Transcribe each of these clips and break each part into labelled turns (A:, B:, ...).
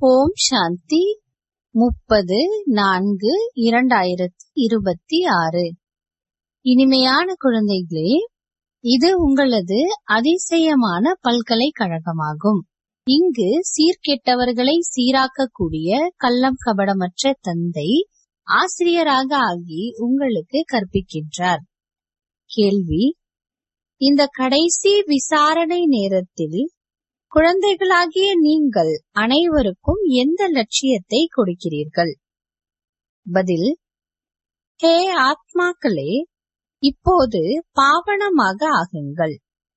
A: ஓம் சாந்தி முப்பது நான்கு இரண்டாயிரத்தி இருபத்தி ஆறு இனிமையான குழந்தைகளே இது உங்களது அதிசயமான பல்கலைக்கழகமாகும் இங்கு சீர்கெட்டவர்களை சீராக்கக்கூடிய கள்ளம் கபடமற்ற தந்தை ஆசிரியராக ஆகி உங்களுக்கு கற்பிக்கின்றார் கேள்வி இந்த கடைசி விசாரணை நேரத்தில் குழந்தைகளாகிய நீங்கள் அனைவருக்கும் எந்த லட்சியத்தை கொடுக்கிறீர்கள் பதில் ஹே ஆத்மாக்களே இப்போது பாவனமாக ஆகுங்கள்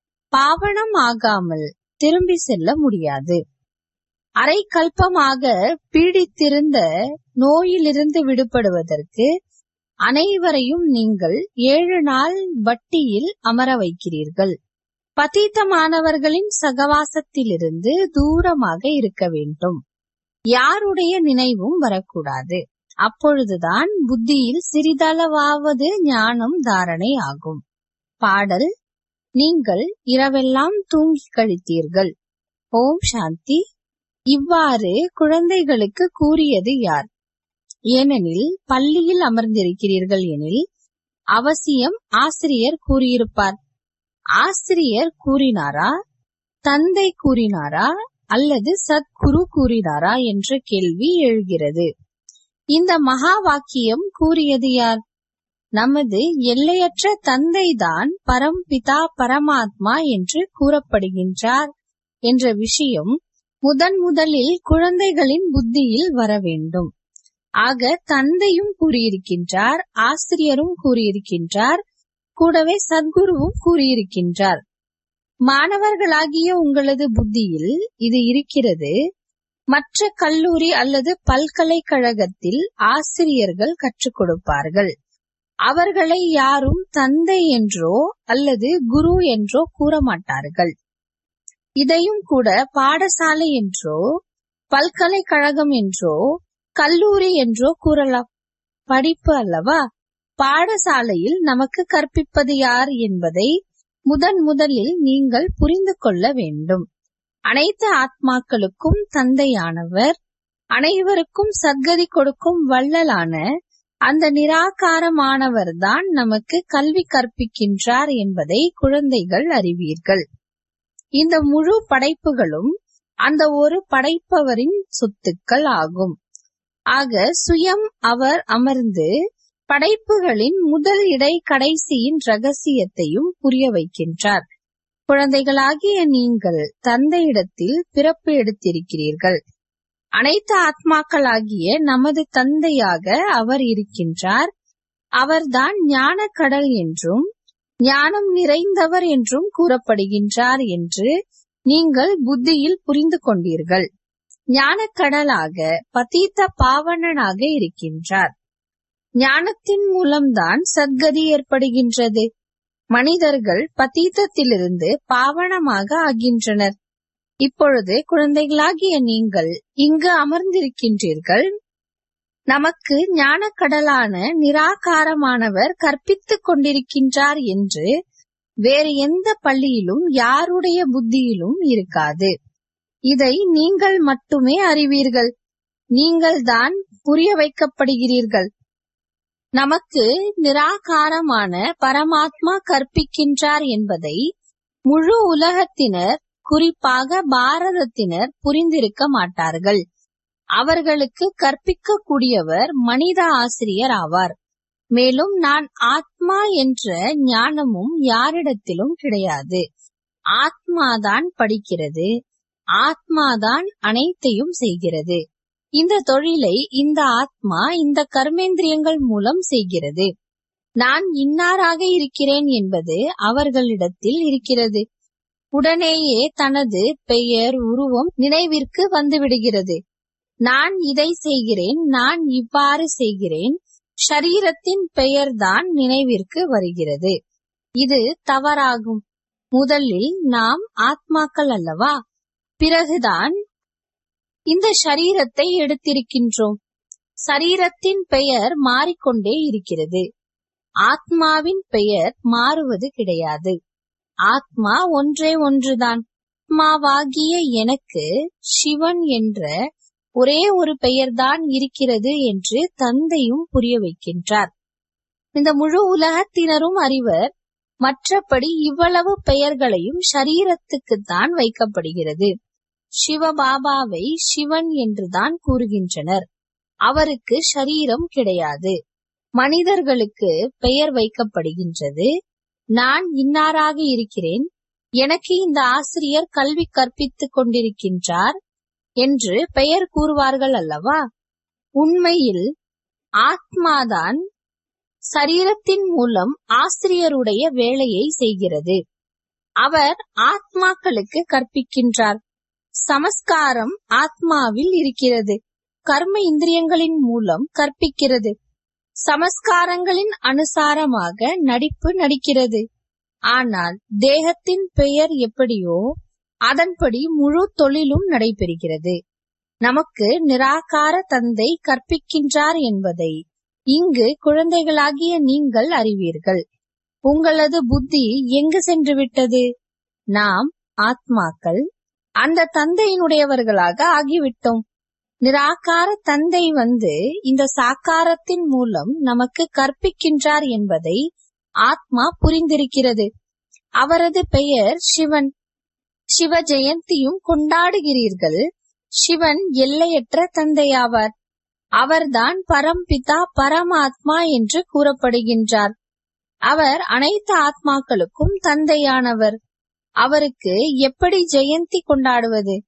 A: பாவனம் ஆகாமல் திரும்பி செல்ல முடியாது அரை கல்பமாக பீடித்திருந்த நோயிலிருந்து விடுபடுவதற்கு அனைவரையும் நீங்கள் ஏழு நாள் வட்டியில் அமர வைக்கிறீர்கள் பதீத்தமானவர்களின் சகவாசத்திலிருந்து தூரமாக இருக்க வேண்டும் யாருடைய நினைவும் வரக்கூடாது அப்பொழுதுதான் புத்தியில் சிறிதளவாவது ஞானம் தாரணை ஆகும் பாடல் நீங்கள் இரவெல்லாம் தூங்கி கழித்தீர்கள் ஓம் சாந்தி இவ்வாறு குழந்தைகளுக்கு கூறியது யார் ஏனெனில் பள்ளியில் அமர்ந்திருக்கிறீர்கள் எனில் அவசியம் ஆசிரியர் கூறியிருப்பார் ஆசிரியர் கூறினாரா தந்தை கூறினாரா அல்லது சத்குரு கூறினாரா என்ற கேள்வி எழுகிறது இந்த மகா வாக்கியம் கூறியது யார் நமது எல்லையற்ற தந்தைதான் பரம்பிதா பரமாத்மா என்று கூறப்படுகின்றார் என்ற விஷயம் முதன் முதலில் குழந்தைகளின் புத்தியில் வர வேண்டும் ஆக தந்தையும் கூறியிருக்கின்றார் ஆசிரியரும் கூறியிருக்கின்றார் கூடவே சத்குருவும் கூறியிருக்கின்றார் மாணவர்களாகிய உங்களது புத்தியில் இது இருக்கிறது மற்ற கல்லூரி அல்லது பல்கலைக்கழகத்தில் ஆசிரியர்கள் கற்றுக் கொடுப்பார்கள் அவர்களை யாரும் தந்தை என்றோ அல்லது குரு என்றோ கூற மாட்டார்கள் இதையும் கூட பாடசாலை என்றோ பல்கலைக்கழகம் என்றோ கல்லூரி என்றோ கூறலாம் படிப்பு அல்லவா பாடசாலையில் நமக்கு கற்பிப்பது யார் என்பதை முதன் முதலில் நீங்கள் புரிந்து கொள்ள வேண்டும் அனைத்து ஆத்மாக்களுக்கும் தந்தையானவர் அனைவருக்கும் சத்கதி கொடுக்கும் வள்ளலான அந்த நிராகாரமானவர் தான் நமக்கு கல்வி கற்பிக்கின்றார் என்பதை குழந்தைகள் அறிவீர்கள் இந்த முழு படைப்புகளும் அந்த ஒரு படைப்பவரின் சொத்துக்கள் ஆகும் ஆக சுயம் அவர் அமர்ந்து படைப்புகளின் முதல் இடை கடைசியின் ரகசியத்தையும் புரிய வைக்கின்றார் குழந்தைகளாகிய நீங்கள் தந்தையிடத்தில் பிறப்பு எடுத்திருக்கிறீர்கள் அனைத்து ஆத்மாக்களாகிய நமது தந்தையாக அவர் இருக்கின்றார் அவர்தான் ஞான கடல் என்றும் ஞானம் நிறைந்தவர் என்றும் கூறப்படுகின்றார் என்று நீங்கள் புத்தியில் புரிந்து கொண்டீர்கள் ஞானக்கடலாக பதீத்த பாவனனாக இருக்கின்றார் ஞானத்தின் மூலம்தான் சத்கதி ஏற்படுகின்றது மனிதர்கள் பதீத்தத்திலிருந்து பாவனமாக ஆகின்றனர் இப்பொழுது குழந்தைகளாகிய நீங்கள் இங்கு அமர்ந்திருக்கின்றீர்கள் நமக்கு ஞானக்கடலான நிராகாரமானவர் கற்பித்துக் கொண்டிருக்கின்றார் என்று வேறு எந்த பள்ளியிலும் யாருடைய புத்தியிலும் இருக்காது இதை நீங்கள் மட்டுமே அறிவீர்கள் நீங்கள்தான் புரிய வைக்கப்படுகிறீர்கள் நமக்கு நிராகாரமான பரமாத்மா கற்பிக்கின்றார் என்பதை முழு உலகத்தினர் குறிப்பாக பாரதத்தினர் புரிந்திருக்க மாட்டார்கள் அவர்களுக்கு கற்பிக்க கூடியவர் மனித ஆசிரியர் ஆவார் மேலும் நான் ஆத்மா என்ற ஞானமும் யாரிடத்திலும் கிடையாது ஆத்மாதான் படிக்கிறது ஆத்மாதான் அனைத்தையும் செய்கிறது இந்த தொழிலை இந்த ஆத்மா இந்த கர்மேந்திரியங்கள் மூலம் செய்கிறது நான் இன்னாராக இருக்கிறேன் என்பது அவர்களிடத்தில் இருக்கிறது உடனேயே தனது பெயர் உருவம் நினைவிற்கு வந்துவிடுகிறது நான் இதை செய்கிறேன் நான் இவ்வாறு செய்கிறேன் ஷரீரத்தின் பெயர்தான் நினைவிற்கு வருகிறது இது தவறாகும் முதலில் நாம் ஆத்மாக்கள் அல்லவா பிறகுதான் இந்த ஷரீரத்தை எடுத்திருக்கின்றோம் சரீரத்தின் பெயர் மாறிக்கொண்டே இருக்கிறது ஆத்மாவின் பெயர் மாறுவது கிடையாது ஆத்மா ஒன்றே ஒன்றுதான் ஆத்மாவாகிய எனக்கு சிவன் என்ற ஒரே ஒரு பெயர்தான் இருக்கிறது என்று தந்தையும் புரிய வைக்கின்றார் இந்த முழு உலகத்தினரும் அறிவர் மற்றபடி இவ்வளவு பெயர்களையும் ஷரீரத்துக்குத்தான் வைக்கப்படுகிறது சிவபாபாவை சிவன் என்றுதான் கூறுகின்றனர் அவருக்கு ஷரீரம் கிடையாது மனிதர்களுக்கு பெயர் வைக்கப்படுகின்றது நான் இன்னாராக இருக்கிறேன் எனக்கு இந்த ஆசிரியர் கல்வி கற்பித்துக் கொண்டிருக்கின்றார் என்று பெயர் கூறுவார்கள் அல்லவா உண்மையில் ஆத்மாதான் சரீரத்தின் மூலம் ஆசிரியருடைய வேலையை செய்கிறது அவர் ஆத்மாக்களுக்கு கற்பிக்கின்றார் சமஸ்காரம் ஆத்மாவில் இருக்கிறது கர்ம இந்திரியங்களின் மூலம் கற்பிக்கிறது சமஸ்காரங்களின் அனுசாரமாக நடிப்பு நடிக்கிறது ஆனால் தேகத்தின் பெயர் எப்படியோ அதன்படி முழு தொழிலும் நடைபெறுகிறது நமக்கு நிராகார தந்தை கற்பிக்கின்றார் என்பதை இங்கு குழந்தைகளாகிய நீங்கள் அறிவீர்கள் உங்களது புத்தி எங்கு சென்று விட்டது நாம் ஆத்மாக்கள் அந்த தந்தையினுடையவர்களாக ஆகிவிட்டோம் நிராகார தந்தை வந்து இந்த சாக்காரத்தின் மூலம் நமக்கு கற்பிக்கின்றார் என்பதை ஆத்மா புரிந்திருக்கிறது அவரது பெயர் சிவன் சிவ ஜெயந்தியும் கொண்டாடுகிறீர்கள் சிவன் எல்லையற்ற தந்தையாவார் அவர்தான் பரம்பிதா பரமாத்மா என்று கூறப்படுகின்றார் அவர் அனைத்து ஆத்மாக்களுக்கும் தந்தையானவர் அவருக்கு எப்படி ஜெயந்தி கொண்டாடுவது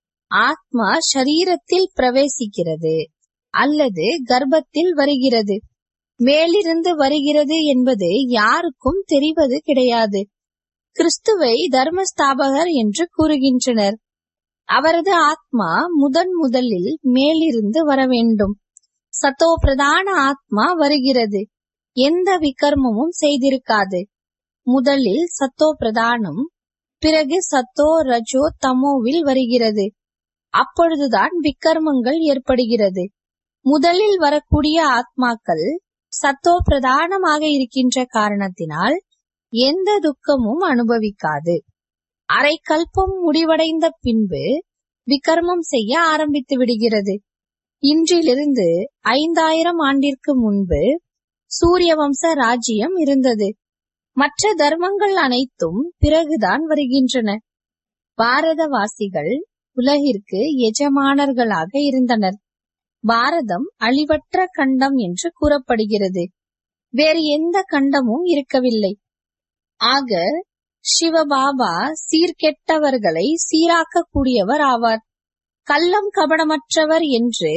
A: ஆத்மா ஷரீரத்தில் பிரவேசிக்கிறது அல்லது கர்ப்பத்தில் வருகிறது மேலிருந்து வருகிறது என்பது யாருக்கும் தெரிவது கிடையாது கிறிஸ்துவை தர்மஸ்தாபகர் என்று கூறுகின்றனர் அவரது ஆத்மா முதன் முதலில் மேலிருந்து வர வேண்டும் சத்தோ பிரதான ஆத்மா வருகிறது எந்த விகர்மமும் செய்திருக்காது முதலில் சத்தோ பிரதானம் பிறகு சத்தோ ரஜோ தமோவில் வருகிறது அப்பொழுதுதான் விக்கர்மங்கள் ஏற்படுகிறது முதலில் வரக்கூடிய ஆத்மாக்கள் சத்தோ பிரதானமாக இருக்கின்ற காரணத்தினால் எந்த துக்கமும் அனுபவிக்காது அரை கல்பம் முடிவடைந்த பின்பு விகர்மம் செய்ய ஆரம்பித்து விடுகிறது இன்றிலிருந்து ஐந்தாயிரம் ஆண்டிற்கு முன்பு சூரிய வம்ச ராஜ்யம் இருந்தது மற்ற தர்மங்கள் அனைத்தும் பிறகுதான் வருகின்றன பாரதவாசிகள் உலகிற்கு எஜமானர்களாக இருந்தனர் பாரதம் அழிவற்ற கண்டம் என்று கூறப்படுகிறது வேறு எந்த கண்டமும் இருக்கவில்லை ஆக சிவபாபா சீர்கெட்டவர்களை சீராக்கக்கூடியவர் ஆவார் கள்ளம் கபடமற்றவர் என்று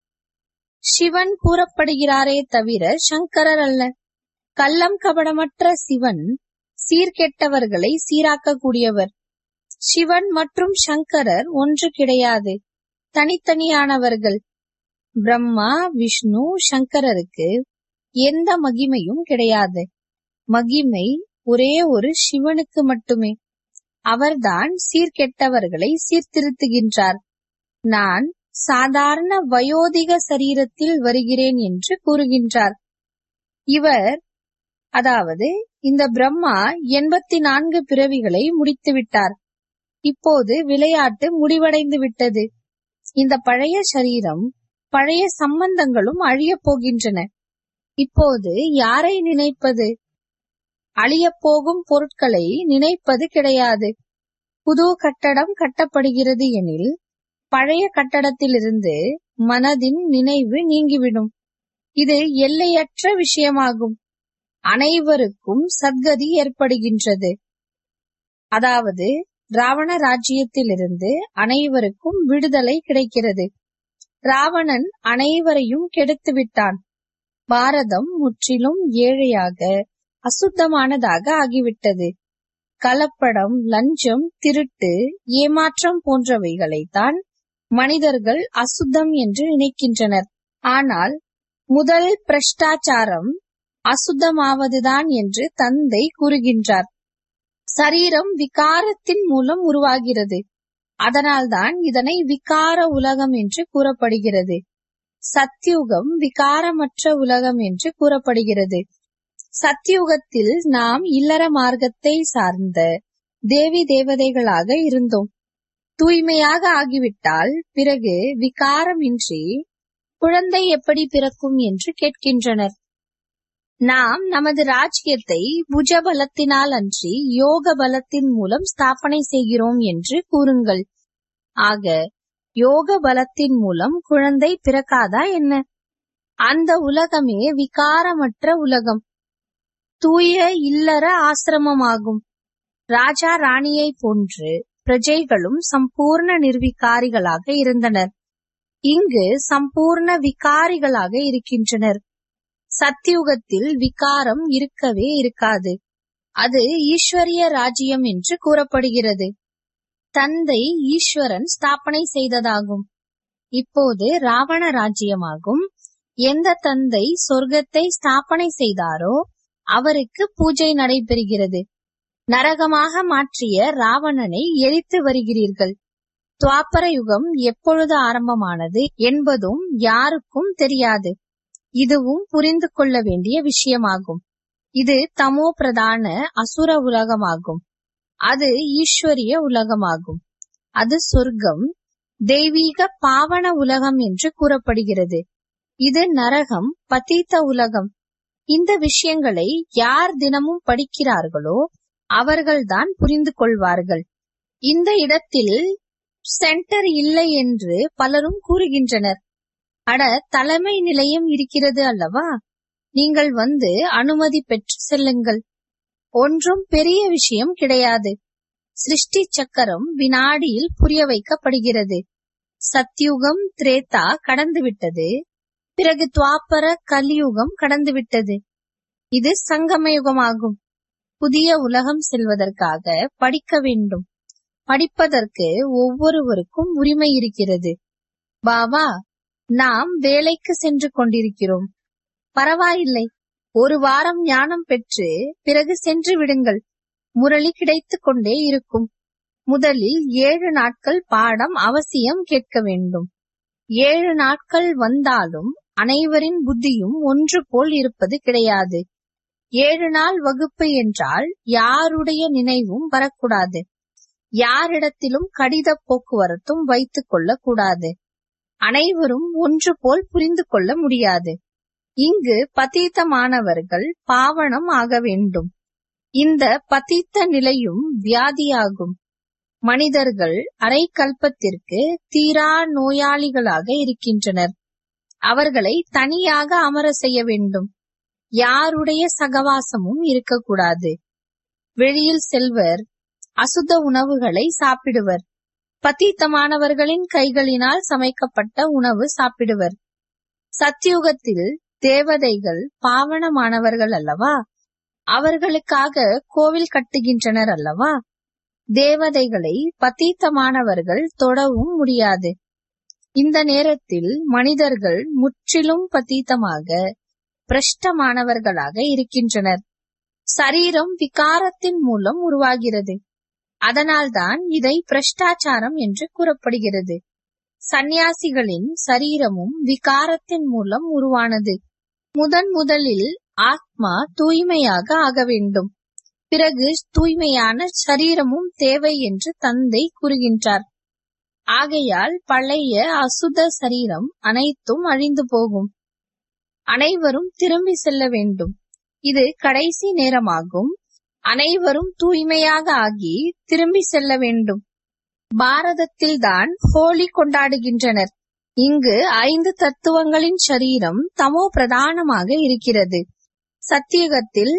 A: சிவன் கூறப்படுகிறாரே தவிர சங்கரர் அல்ல கள்ளம் கபடமற்ற சிவன் சீர்கெட்டவர்களை சீராக்கக்கூடியவர் சிவன் மற்றும் சங்கரர் ஒன்று கிடையாது தனித்தனியானவர்கள் பிரம்மா விஷ்ணு சங்கரருக்கு எந்த மகிமையும் கிடையாது மகிமை ஒரே ஒரு சிவனுக்கு மட்டுமே அவர்தான் சீர்கெட்டவர்களை சீர்திருத்துகின்றார் நான் சாதாரண வயோதிக சரீரத்தில் வருகிறேன் என்று கூறுகின்றார் இவர் அதாவது இந்த பிரம்மா எண்பத்தி நான்கு பிறவிகளை முடித்து விட்டார் இப்போது விளையாட்டு முடிவடைந்து விட்டது இந்த பழைய சரீரம் பழைய சம்பந்தங்களும் அழியப் போகின்றன இப்போது யாரை நினைப்பது அழியப் போகும் பொருட்களை நினைப்பது கிடையாது புது கட்டடம் கட்டப்படுகிறது எனில் பழைய கட்டடத்திலிருந்து மனதின் நினைவு நீங்கிவிடும் இது எல்லையற்ற விஷயமாகும் அனைவருக்கும் சத்கதி ஏற்படுகின்றது அதாவது ராவண ராஜ்யத்திலிருந்து அனைவருக்கும் விடுதலை கிடைக்கிறது ராவணன் அனைவரையும் கெடுத்து விட்டான் பாரதம் முற்றிலும் ஏழையாக அசுத்தமானதாக ஆகிவிட்டது கலப்படம் லஞ்சம் திருட்டு ஏமாற்றம் போன்றவைகளைத்தான் மனிதர்கள் அசுத்தம் என்று நினைக்கின்றனர் ஆனால் முதல் பிரஷ்டாச்சாரம் அசுத்தமாவதுதான் என்று தந்தை கூறுகின்றார் சரீரம் விகாரத்தின் மூலம் உருவாகிறது அதனால்தான் இதனை விகார உலகம் என்று கூறப்படுகிறது சத்யுகம் விகாரமற்ற உலகம் என்று கூறப்படுகிறது சத்யுகத்தில் நாம் இல்லற மார்க்கத்தை சார்ந்த தேவி தேவதைகளாக இருந்தோம் தூய்மையாக ஆகிவிட்டால் பிறகு விகாரமின்றி குழந்தை எப்படி பிறக்கும் என்று கேட்கின்றனர் நாம் நமது ராஜ்யத்தை புஜ பலத்தினால் அன்றி யோக பலத்தின் மூலம் ஸ்தாபனை செய்கிறோம் என்று கூறுங்கள் ஆக யோக பலத்தின் மூலம் குழந்தை பிறக்காதா என்ன அந்த உலகமே விகாரமற்ற உலகம் தூய இல்லற ஆசிரமமாகும் ராஜா ராணியை போன்று பிரஜைகளும் சம்பூர்ண நிர்விகாரிகளாக இருந்தனர் இங்கு சம்பூர்ண விகாரிகளாக இருக்கின்றனர் சத்தியுகத்தில் விகாரம் இருக்கவே இருக்காது அது ஈஸ்வரிய ராஜ்யம் என்று கூறப்படுகிறது தந்தை ஈஸ்வரன் ஸ்தாபனை செய்ததாகும் இப்போது ராவண ராஜ்யமாகும் எந்த தந்தை சொர்க்கத்தை ஸ்தாபனை செய்தாரோ அவருக்கு பூஜை நடைபெறுகிறது நரகமாக மாற்றிய ராவணனை எரித்து வருகிறீர்கள் துவாப்பர யுகம் எப்பொழுது ஆரம்பமானது என்பதும் யாருக்கும் தெரியாது இதுவும் புரிந்து கொள்ள வேண்டிய விஷயமாகும் இது தமோ பிரதான அசுர உலகமாகும் அது ஈஸ்வரிய உலகமாகும் அது சொர்க்கம் தெய்வீக பாவன உலகம் என்று கூறப்படுகிறது இது நரகம் பதீத்த உலகம் இந்த விஷயங்களை யார் தினமும் படிக்கிறார்களோ அவர்கள்தான் புரிந்து கொள்வார்கள் இந்த இடத்தில் சென்டர் இல்லை என்று பலரும் கூறுகின்றனர் அட தலைமை நிலையம் இருக்கிறது அல்லவா நீங்கள் வந்து அனுமதி பெற்று செல்லுங்கள் ஒன்றும் பெரிய விஷயம் கிடையாது சிருஷ்டி சக்கரம் வினாடியில் புரிய வைக்கப்படுகிறது சத்யுகம் திரேதா கடந்துவிட்டது பிறகு துவாப்பர கலியுகம் கடந்துவிட்டது இது சங்கமயுகமாகும் புதிய உலகம் செல்வதற்காக படிக்க வேண்டும் படிப்பதற்கு ஒவ்வொருவருக்கும் உரிமை இருக்கிறது பாபா நாம் வேலைக்கு சென்று கொண்டிருக்கிறோம் பரவாயில்லை ஒரு வாரம் ஞானம் பெற்று பிறகு சென்று விடுங்கள் முரளி கிடைத்துக் கொண்டே இருக்கும் முதலில் ஏழு நாட்கள் பாடம் அவசியம் கேட்க வேண்டும் ஏழு நாட்கள் வந்தாலும் அனைவரின் புத்தியும் ஒன்று போல் இருப்பது கிடையாது ஏழு நாள் வகுப்பு என்றால் யாருடைய நினைவும் வரக்கூடாது யாரிடத்திலும் கடித போக்குவரத்தும் வைத்துக் கொள்ளக் கூடாது அனைவரும் ஒன்று போல் புரிந்து கொள்ள முடியாது இங்கு பதீத்தமானவர்கள் பாவனம் ஆக வேண்டும் இந்த பதீத்த நிலையும் வியாதியாகும் மனிதர்கள் அரை கல்பத்திற்கு தீரா நோயாளிகளாக இருக்கின்றனர் அவர்களை தனியாக அமர செய்ய வேண்டும் யாருடைய சகவாசமும் இருக்கக்கூடாது வெளியில் செல்வர் அசுத்த உணவுகளை சாப்பிடுவர் பத்தீத்தமானவர்களின் கைகளினால் சமைக்கப்பட்ட உணவு சாப்பிடுவர் சத்தியுகத்தில் தேவதைகள் பாவனமானவர்கள் அல்லவா அவர்களுக்காக கோவில் கட்டுகின்றனர் அல்லவா தேவதைகளை பத்தீத்தமானவர்கள் தொடவும் முடியாது இந்த நேரத்தில் மனிதர்கள் முற்றிலும் பத்தீத்தமாக பிரஷ்டமானவர்களாக இருக்கின்றனர் சரீரம் விகாரத்தின் மூலம் உருவாகிறது அதனால்தான் இதை பிரஷ்டாச்சாரம் என்று கூறப்படுகிறது சந்நியாசிகளின் சரீரமும் விகாரத்தின் மூலம் உருவானது முதன் முதலில் ஆத்மா தூய்மையாக ஆக வேண்டும் பிறகு தூய்மையான சரீரமும் தேவை என்று தந்தை கூறுகின்றார் ஆகையால் பழைய அசுத சரீரம் அனைத்தும் அழிந்து போகும் அனைவரும் திரும்பி செல்ல வேண்டும் இது கடைசி நேரமாகும் அனைவரும் தூய்மையாக ஆகி திரும்பி செல்ல வேண்டும் பாரதத்தில்தான் ஹோலி கொண்டாடுகின்றனர் இங்கு ஐந்து தத்துவங்களின் சரீரம் தமோ பிரதானமாக இருக்கிறது சத்தியகத்தில்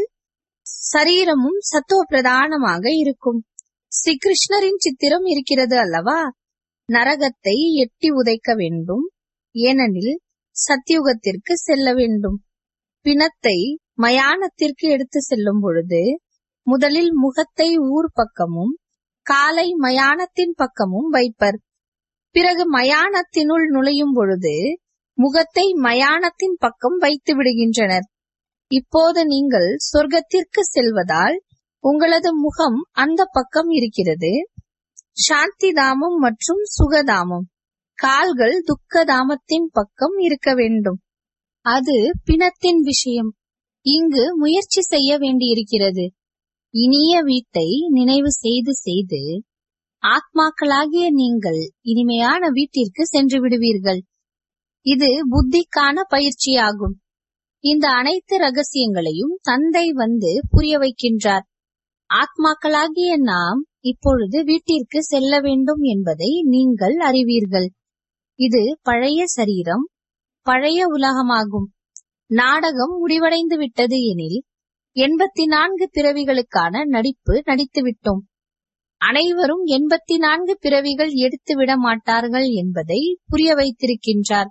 A: சரீரமும் சத்துவ பிரதானமாக இருக்கும் ஸ்ரீ கிருஷ்ணரின் சித்திரம் இருக்கிறது அல்லவா நரகத்தை எட்டி உதைக்க வேண்டும் ஏனெனில் சத்தியுகத்திற்கு செல்ல வேண்டும் பிணத்தை மயானத்திற்கு எடுத்து செல்லும் பொழுது முதலில் முகத்தை ஊர் பக்கமும் காலை மயானத்தின் பக்கமும் வைப்பர் பிறகு மயானத்தினுள் நுழையும் பொழுது முகத்தை மயானத்தின் பக்கம் வைத்து விடுகின்றனர் இப்போது நீங்கள் சொர்க்கத்திற்கு செல்வதால் உங்களது முகம் அந்த பக்கம் இருக்கிறது சாந்தி தாமம் மற்றும் சுகதாமம் கால்கள் துக்க தாமத்தின் பக்கம் இருக்க வேண்டும் அது பிணத்தின் விஷயம் இங்கு முயற்சி செய்ய வேண்டியிருக்கிறது இனிய வீட்டை நினைவு செய்து செய்து ஆத்மாக்களாகிய நீங்கள் இனிமையான வீட்டிற்கு சென்று விடுவீர்கள் இது புத்திக்கான பயிற்சியாகும் இந்த அனைத்து ரகசியங்களையும் தந்தை வந்து புரிய வைக்கின்றார் ஆத்மாக்களாகிய நாம் இப்பொழுது வீட்டிற்கு செல்ல வேண்டும் என்பதை நீங்கள் அறிவீர்கள் இது பழைய சரீரம் பழைய உலகமாகும் நாடகம் முடிவடைந்து விட்டது எனில் எண்பத்தி நான்கு பிறவிகளுக்கான நடிப்பு நடித்துவிட்டோம் அனைவரும் எண்பத்தி நான்கு பிறவிகள் எடுத்து விட மாட்டார்கள் என்பதை புரிய வைத்திருக்கின்றார்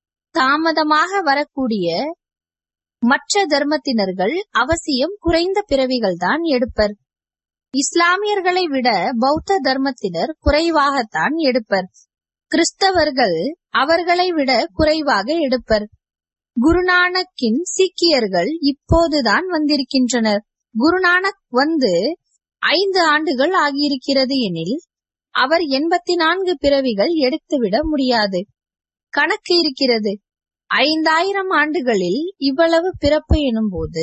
A: தாமதமாக வரக்கூடிய மற்ற தர்மத்தினர்கள் அவசியம் குறைந்த பிறவிகள் தான் எடுப்பர் இஸ்லாமியர்களை விட பௌத்த தர்மத்தினர் குறைவாகத்தான் எடுப்பர் கிறிஸ்தவர்கள் அவர்களை விட குறைவாக எடுப்பர் குருநானக்கின் சீக்கியர்கள் இப்போதுதான் வந்திருக்கின்றனர் குருநானக் வந்து ஐந்து ஆண்டுகள் ஆகியிருக்கிறது எனில் அவர் எண்பத்தி நான்கு பிறவிகள் எடுத்துவிட முடியாது கணக்கு இருக்கிறது ஐந்தாயிரம் ஆண்டுகளில் இவ்வளவு பிறப்பு எனும்போது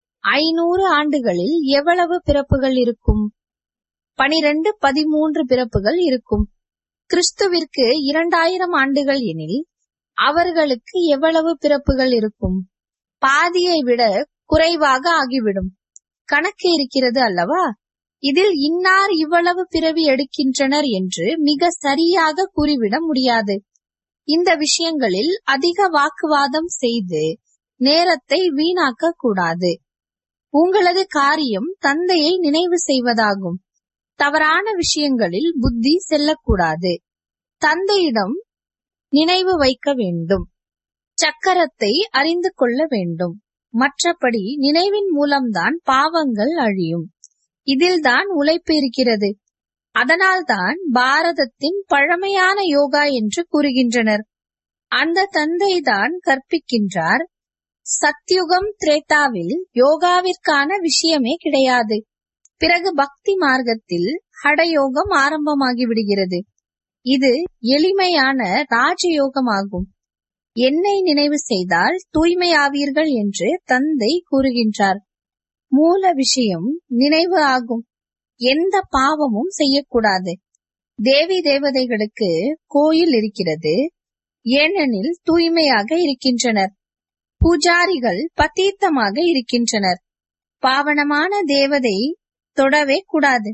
A: ஐநூறு ஆண்டுகளில் எவ்வளவு பிறப்புகள் இருக்கும் பனிரெண்டு பதிமூன்று பிறப்புகள் இருக்கும் கிறிஸ்துவிற்கு இரண்டாயிரம் ஆண்டுகள் எனில் அவர்களுக்கு எவ்வளவு பிறப்புகள் இருக்கும் பாதியை விட குறைவாக ஆகிவிடும் கணக்கு இருக்கிறது அல்லவா இதில் இன்னார் இவ்வளவு பிறவி எடுக்கின்றனர் என்று மிக சரியாக கூறிவிட முடியாது இந்த விஷயங்களில் அதிக வாக்குவாதம் செய்து நேரத்தை வீணாக்க கூடாது உங்களது காரியம் தந்தையை நினைவு செய்வதாகும் தவறான விஷயங்களில் புத்தி செல்லக்கூடாது தந்தையிடம் நினைவு வைக்க வேண்டும் சக்கரத்தை அறிந்து கொள்ள வேண்டும் மற்றபடி நினைவின் மூலம்தான் பாவங்கள் அழியும் இதில்தான் உழைப்பு இருக்கிறது அதனால்தான் பாரதத்தின் பழமையான யோகா என்று கூறுகின்றனர் அந்த தந்தை தான் கற்பிக்கின்றார் சத்யுகம் திரேதாவில் யோகாவிற்கான விஷயமே கிடையாது பிறகு பக்தி மார்க்கத்தில் ஹடயோகம் ஆரம்பமாகி விடுகிறது இது எளிமையான ராஜயோகமாகும் என்னை நினைவு செய்தால் தூய்மையாவீர்கள் என்று தந்தை கூறுகின்றார் மூல விஷயம் நினைவு ஆகும் எந்த பாவமும் செய்யக்கூடாது தேவி தேவதைகளுக்கு கோயில் இருக்கிறது ஏனெனில் தூய்மையாக இருக்கின்றனர் பூஜாரிகள் பத்தீத்தமாக இருக்கின்றனர் பாவனமான தேவதை தொடவே கூடாது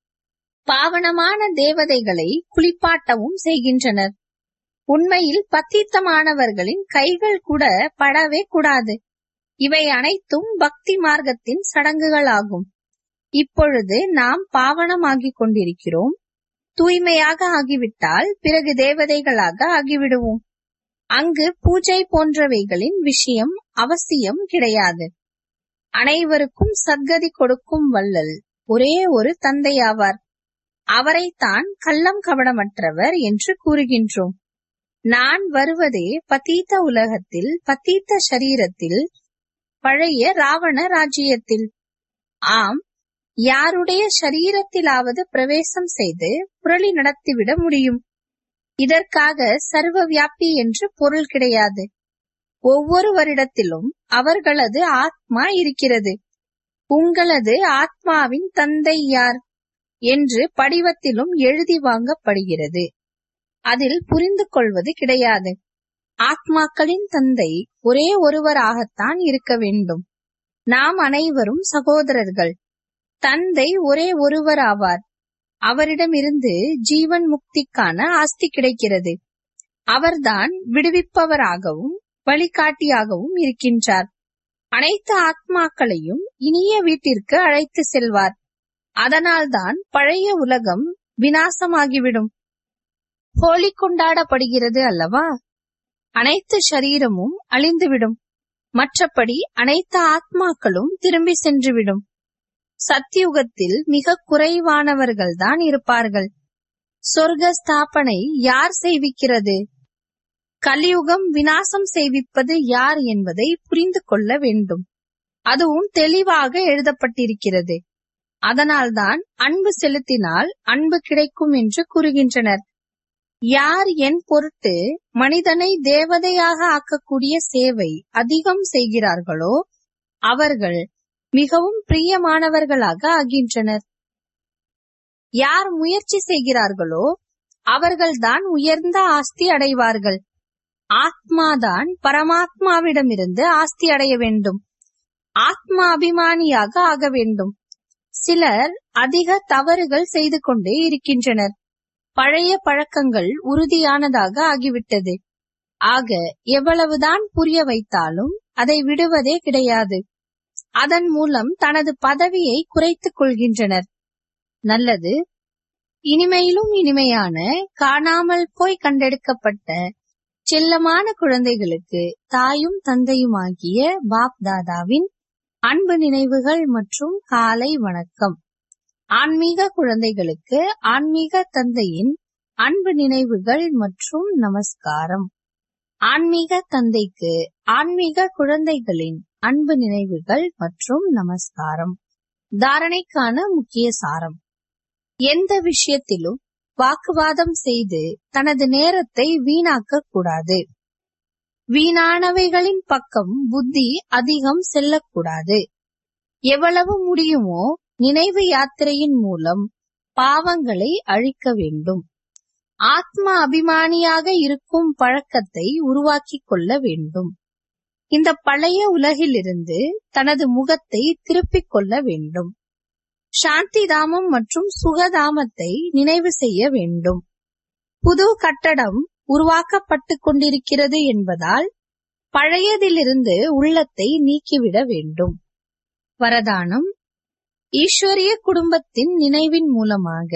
A: பாவனமான தேவதைகளை குளிப்பாட்டவும் செய்கின்றனர் உண்மையில் பத்தீத்தமானவர்களின் கைகள் கூட படவே கூடாது இவை அனைத்தும் பக்தி மார்க்கத்தின் சடங்குகளாகும் இப்பொழுது நாம் பாவனமாகிக் கொண்டிருக்கிறோம் தூய்மையாக ஆகிவிட்டால் பிறகு தேவதைகளாக ஆகிவிடுவோம் அங்கு பூஜை போன்றவைகளின் விஷயம் அவசியம் கிடையாது அனைவருக்கும் சத்கதி கொடுக்கும் வள்ளல் ஒரே ஒரு தந்தையாவார் அவரைத்தான் கள்ளம் கபடமற்றவர் என்று கூறுகின்றோம் நான் வருவதே பதீத்த உலகத்தில் பதீத்த சரீரத்தில் பழைய ராவண ராஜ்யத்தில் ஆம் யாருடைய சரீரத்திலாவது பிரவேசம் செய்து புரளி நடத்திவிட முடியும் இதற்காக சர்வ வியாபி என்று பொருள் கிடையாது ஒவ்வொருவரிடத்திலும் அவர்களது ஆத்மா இருக்கிறது உங்களது ஆத்மாவின் தந்தை யார் என்று படிவத்திலும் எழுதி வாங்கப்படுகிறது அதில் புரிந்து கொள்வது கிடையாது ஆத்மாக்களின் தந்தை ஒரே ஒருவராகத்தான் இருக்க வேண்டும் நாம் அனைவரும் சகோதரர்கள் தந்தை ஒரே ஒருவர் ஆவார் அவரிடமிருந்து ஜீவன் முக்திக்கான ஆஸ்தி கிடைக்கிறது அவர்தான் விடுவிப்பவராகவும் வழிகாட்டியாகவும் இருக்கின்றார் அனைத்து ஆத்மாக்களையும் இனிய வீட்டிற்கு அழைத்து செல்வார் அதனால்தான் பழைய உலகம் வினாசமாகிவிடும் ஹோலி கொண்டாடப்படுகிறது அல்லவா அனைத்து சரீரமும் அழிந்துவிடும் மற்றபடி அனைத்து ஆத்மாக்களும் திரும்பி சென்றுவிடும் சத்தியுகத்தில் மிக குறைவானவர்கள்தான் இருப்பார்கள் சொர்க்க ஸ்தாபனை யார் செய்விக்கிறது கலியுகம் வினாசம் செய்விப்பது யார் என்பதை புரிந்து கொள்ள வேண்டும் அதுவும் தெளிவாக எழுதப்பட்டிருக்கிறது அதனால்தான் அன்பு செலுத்தினால் அன்பு கிடைக்கும் என்று கூறுகின்றனர் யார் என் பொருட்டு மனிதனை தேவதையாக ஆக்கக்கூடிய சேவை அதிகம் செய்கிறார்களோ அவர்கள் மிகவும் பிரியமானவர்களாக ஆகின்றனர் யார் முயற்சி செய்கிறார்களோ அவர்கள்தான் உயர்ந்த ஆஸ்தி அடைவார்கள் ஆத்மாதான் பரமாத்மாவிடமிருந்து ஆஸ்தி அடைய வேண்டும் ஆத்மா அபிமானியாக ஆக வேண்டும் சிலர் அதிக தவறுகள் செய்து கொண்டே இருக்கின்றனர் பழைய பழக்கங்கள் உறுதியானதாக ஆகிவிட்டது ஆக எவ்வளவுதான் புரிய வைத்தாலும் அதை விடுவதே கிடையாது அதன் மூலம் தனது பதவியை குறைத்துக் கொள்கின்றனர் நல்லது இனிமையிலும் இனிமையான காணாமல் போய் கண்டெடுக்கப்பட்ட செல்லமான குழந்தைகளுக்கு தாயும் தந்தையுமாகிய பாப் தாதாவின் அன்பு நினைவுகள் மற்றும் காலை வணக்கம் ஆன்மீக குழந்தைகளுக்கு ஆன்மீக தந்தையின் அன்பு நினைவுகள் மற்றும் நமஸ்காரம் ஆன்மீக தந்தைக்கு ஆன்மீக குழந்தைகளின் அன்பு நினைவுகள் மற்றும் நமஸ்காரம் தாரணைக்கான முக்கிய சாரம் எந்த விஷயத்திலும் வாக்குவாதம் செய்து தனது நேரத்தை வீணாக்க கூடாது வீணானவைகளின் பக்கம் புத்தி அதிகம் செல்லக்கூடாது எவ்வளவு முடியுமோ நினைவு யாத்திரையின் மூலம் பாவங்களை அழிக்க வேண்டும் ஆத்ம அபிமானியாக இருக்கும் பழக்கத்தை உருவாக்கிக் கொள்ள வேண்டும் இந்த பழைய உலகிலிருந்து தனது முகத்தை திருப்பிக் கொள்ள வேண்டும் சாந்தி தாமம் மற்றும் சுகதாமத்தை நினைவு செய்ய வேண்டும் புது கட்டடம் உருவாக்கப்பட்டுக் கொண்டிருக்கிறது என்பதால் பழையதிலிருந்து உள்ளத்தை நீக்கிவிட வேண்டும் வரதானம் ஈஸ்வரிய குடும்பத்தின் நினைவின் மூலமாக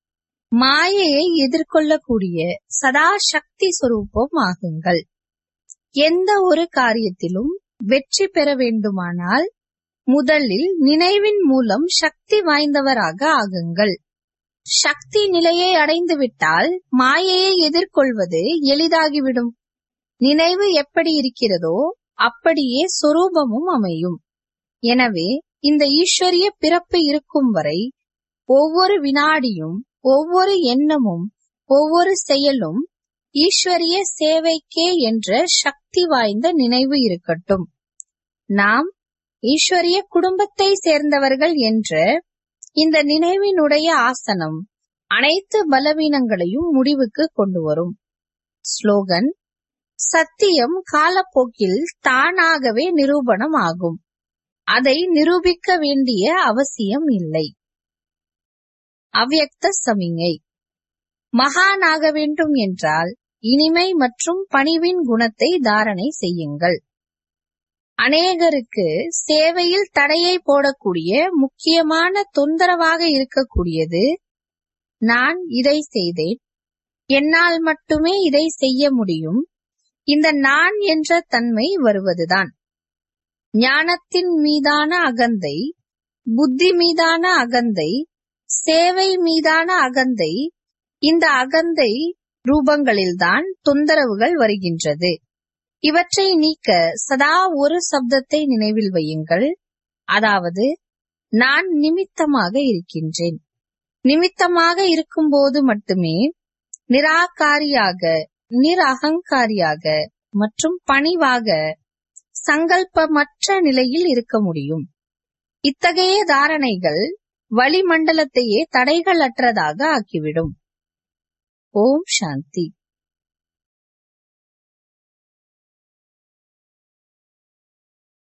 A: மாயையை எதிர்கொள்ளக்கூடிய சதா சக்தி சொரூபம் ஆகுங்கள் எந்த ஒரு காரியத்திலும் வெற்றி பெற வேண்டுமானால் முதலில் நினைவின் மூலம் சக்தி வாய்ந்தவராக ஆகுங்கள் சக்தி நிலையை அடைந்துவிட்டால் மாயையை எதிர்கொள்வது எளிதாகிவிடும் நினைவு எப்படி இருக்கிறதோ அப்படியே சொரூபமும் அமையும் எனவே இந்த ஈஸ்வரிய பிறப்பு இருக்கும் வரை ஒவ்வொரு வினாடியும் ஒவ்வொரு எண்ணமும் ஒவ்வொரு செயலும் ஈஸ்வரிய சேவைக்கே என்ற சக்தி வாய்ந்த நினைவு இருக்கட்டும் நாம் ஈஸ்வரிய குடும்பத்தை சேர்ந்தவர்கள் என்ற இந்த நினைவினுடைய ஆசனம் அனைத்து பலவீனங்களையும் முடிவுக்கு கொண்டு வரும் ஸ்லோகன் சத்தியம் காலப்போக்கில் தானாகவே நிரூபணம் ஆகும் அதை நிரூபிக்க வேண்டிய அவசியம் இல்லை அவ்யக்த சமிங்கை மகானாக வேண்டும் என்றால் இனிமை மற்றும் பணிவின் குணத்தை தாரணை செய்யுங்கள் அநேகருக்கு சேவையில் தடையை போடக்கூடிய முக்கியமான தொந்தரவாக இருக்கக்கூடியது நான் இதை செய்தேன் என்னால் மட்டுமே இதை செய்ய முடியும் இந்த நான் என்ற தன்மை வருவதுதான் ஞானத்தின் மீதான அகந்தை புத்தி மீதான அகந்தை சேவை மீதான அகந்தை இந்த அகந்தை ரூபங்களில்தான் தொந்தரவுகள் வருகின்றது இவற்றை நீக்க சதா ஒரு சப்தத்தை நினைவில் வையுங்கள் அதாவது நான் நிமித்தமாக இருக்கின்றேன் நிமித்தமாக இருக்கும்போது மட்டுமே நிராகாரியாக நிரகங்காரியாக மற்றும் பணிவாக சங்கல்பமற்ற நிலையில் இருக்க முடியும் இத்தகைய தாரணைகள் வளிமண்டலத்தையே தடைகளற்றதாக ஆக்கிவிடும் ஓம் சாந்தி